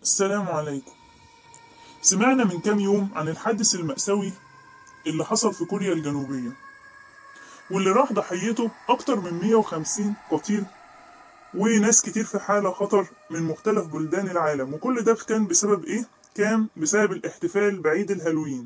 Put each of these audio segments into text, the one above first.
السلام عليكم سمعنا من كام يوم عن الحادث المأساوي اللي حصل في كوريا الجنوبية واللي راح ضحيته أكتر من 150 قتيل وناس كتير في حالة خطر من مختلف بلدان العالم وكل ده كان بسبب إيه؟ كان بسبب الاحتفال بعيد الهالوين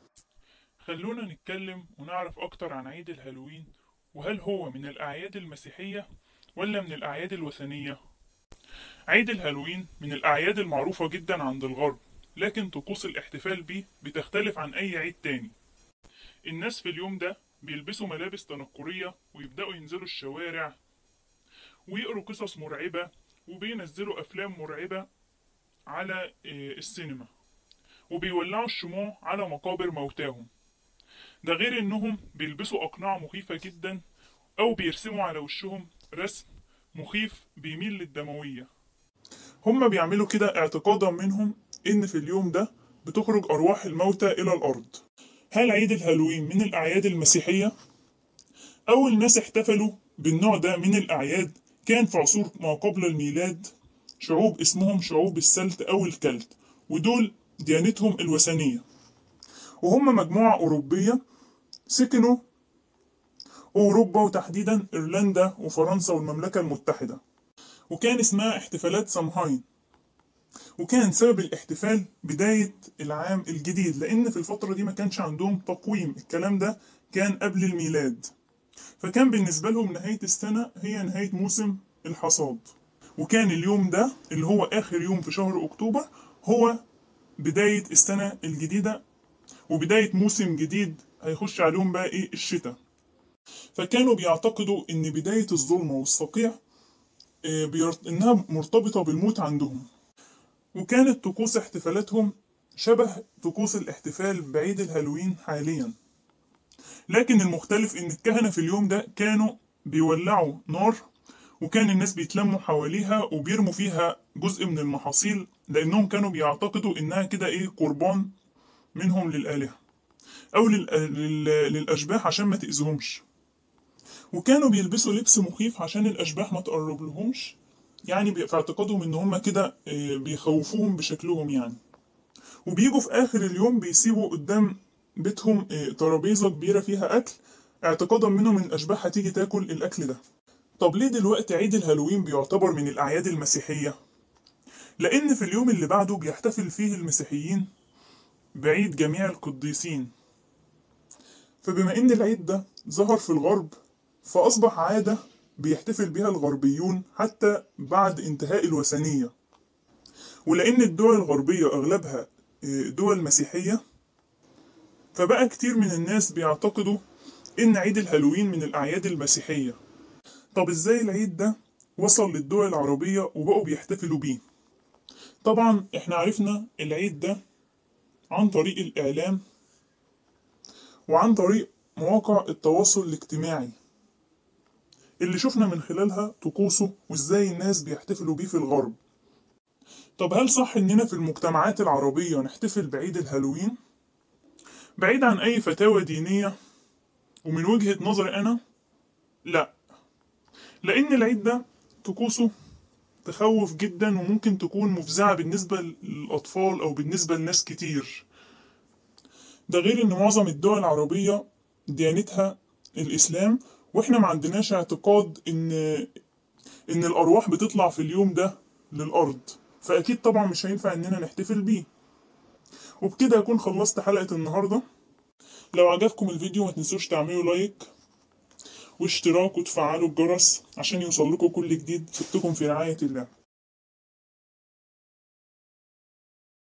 خلونا نتكلم ونعرف أكتر عن عيد الهالوين وهل هو من الأعياد المسيحية ولا من الأعياد الوثنية؟ عيد الهالوين من الأعياد المعروفة جدا عند الغرب لكن طقوس الاحتفال بيه بتختلف عن أي عيد تاني الناس في اليوم ده بيلبسوا ملابس تنكرية ويبدأوا ينزلوا الشوارع ويقروا قصص مرعبة وبينزلوا أفلام مرعبة على آه، السينما وبيولعوا الشموع على مقابر موتاهم ده غير إنهم بيلبسوا أقنعة مخيفة جدا أو بيرسموا على وشهم رسم مخيف بيميل للدموية هما بيعملوا كده اعتقادا منهم إن في اليوم ده بتخرج أرواح الموتى إلى الأرض هل عيد الهالوين من الأعياد المسيحية؟ أول ناس احتفلوا بالنوع ده من الأعياد كان في عصور ما قبل الميلاد شعوب اسمهم شعوب السلت أو الكلت ودول ديانتهم الوثنية وهم مجموعة أوروبية سكنوا أوروبا وتحديدا إيرلندا وفرنسا والمملكة المتحدة وكان اسمها احتفالات سامهاين وكان سبب الاحتفال بداية العام الجديد لأن في الفترة دي ما كانش عندهم تقويم الكلام ده كان قبل الميلاد فكان بالنسبة لهم نهاية السنة هي نهاية موسم الحصاد وكان اليوم ده اللي هو آخر يوم في شهر أكتوبر هو بداية السنة الجديدة وبداية موسم جديد هيخش عليهم بقى إيه الشتاء فكانوا بيعتقدوا إن بداية الظلمة والصقيع آه، بيرت- إنها مرتبطة بالموت عندهم وكانت طقوس احتفالاتهم شبه طقوس الاحتفال بعيد الهالوين حاليا لكن المختلف ان الكهنة في اليوم ده كانوا بيولعوا نار وكان الناس بيتلموا حواليها وبيرموا فيها جزء من المحاصيل لانهم كانوا بيعتقدوا انها كده ايه قربان منهم للآلهة او لل... لل... للاشباح عشان ما تأذيهمش وكانوا بيلبسوا لبس مخيف عشان الاشباح ما تقرب لهمش يعني بي- في اعتقادهم ان هم كده آه، بيخوفوهم بشكلهم يعني وبيجوا في اخر اليوم بيسيبوا قدام بيتهم آه، ترابيزه كبيره فيها اكل اعتقادا منهم ان الاشباح هتيجي تاكل الاكل ده طب ليه دلوقتي عيد الهالوين بيعتبر من الاعياد المسيحيه لان في اليوم اللي بعده بيحتفل فيه المسيحيين بعيد جميع القديسين فبما ان العيد ده ظهر في الغرب فاصبح عاده بيحتفل بها الغربيون حتى بعد انتهاء الوثنيه ولان الدول الغربيه اغلبها آه، دول مسيحيه فبقى كتير من الناس بيعتقدوا إن عيد الهالوين من الأعياد المسيحية طب إزاي العيد ده وصل للدول العربية وبقوا بيحتفلوا بيه طبعا إحنا عرفنا العيد ده عن طريق الإعلام وعن طريق مواقع التواصل الاجتماعي اللي شفنا من خلالها طقوسه وإزاي الناس بيحتفلوا بيه في الغرب طب هل صح إننا في المجتمعات العربية نحتفل بعيد الهالوين؟ بعيد عن أي فتاوى دينية ومن وجهة نظري أنا لا لأن العيد ده طقوسه تخوف جدا وممكن تكون مفزعة بالنسبة للأطفال أو بالنسبة لناس كتير ده غير إن معظم الدول العربية ديانتها الإسلام وإحنا ما عندناش اعتقاد إن إن الأرواح بتطلع في اليوم ده للأرض فأكيد طبعا مش هينفع إننا نحتفل بيه وبكده أكون خلصت حلقة النهاردة لو عجبكم الفيديو ما تنسوش تعملوا لايك واشتراك وتفعلوا الجرس عشان يوصل لكم كل جديد سبتكم في رعاية الله